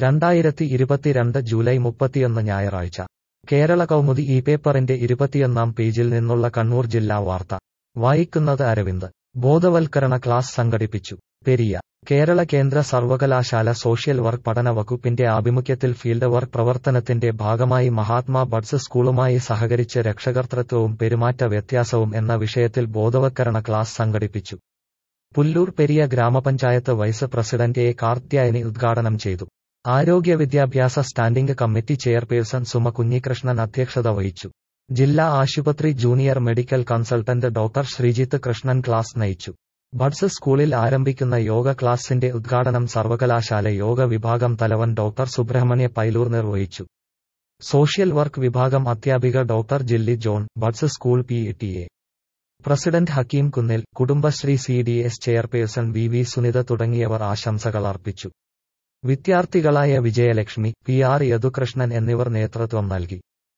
രണ്ടായിരത്തി ഇരുപത്തിരണ്ട് ജൂലൈ മുപ്പത്തിയൊന്ന് ഞായറാഴ്ച കേരള കൗമുദി ഈ പേപ്പറിന്റെ ഇരുപത്തിയൊന്നാം പേജിൽ നിന്നുള്ള കണ്ണൂർ ജില്ലാ വാർത്ത വായിക്കുന്നത് അരവിന്ദ് ബോധവൽക്കരണ ക്ലാസ് സംഘടിപ്പിച്ചു പെരിയ കേരള കേന്ദ്ര സർവകലാശാല സോഷ്യൽ വർക്ക് പഠന വകുപ്പിന്റെ ആഭിമുഖ്യത്തിൽ ഫീൽഡ് വർക്ക് പ്രവർത്തനത്തിന്റെ ഭാഗമായി മഹാത്മാ ബഡ്സ് സ്കൂളുമായി സഹകരിച്ച് രക്ഷകർതൃത്വവും പെരുമാറ്റ വ്യത്യാസവും എന്ന വിഷയത്തിൽ ബോധവൽക്കരണ ക്ലാസ് സംഘടിപ്പിച്ചു പുല്ലൂർ പെരിയ ഗ്രാമപഞ്ചായത്ത് വൈസ് പ്രസിഡന്റ് എ കാർത്യായനി ഉദ്ഘാടനം ചെയ്തു ആരോഗ്യ വിദ്യാഭ്യാസ standing committee chairperson Suma Kunhikrishnan അധ്യക്ഷത വഹിച്ചു ജില്ലാ ആശുപത്രി junior medical consultant doctor Sreejith Krishnan class നയിച്ചു ബഡ്സ് സ്കൂളിൽ ആരംഭിക്കുന്ന യോഗ ക്ലാസിന്റെ ഉദ്ഘാടനം സർവകലാശാല യോഗ വിഭാഗം തലവൻ ഡോക്ടർ സുബ്രഹ്മണ്യ പൈലൂർ നിർവഹിച്ചു സോഷ്യൽ വർക്ക് വിഭാഗം അധ്യാപിക doctor Jilly John buds school P T A president Hakkim Kunnil Kudumbashree C D S chairperson V V Sunitha തുടങ്ങിയവർ ആശംസകൾ അർപ്പിച്ചു വിദ്യാർത്ഥികളായ വിജയലക്ഷ്മി പി ആർ യദുകൃഷ്ണൻ എന്നിവർ നേതൃത്വം നൽകി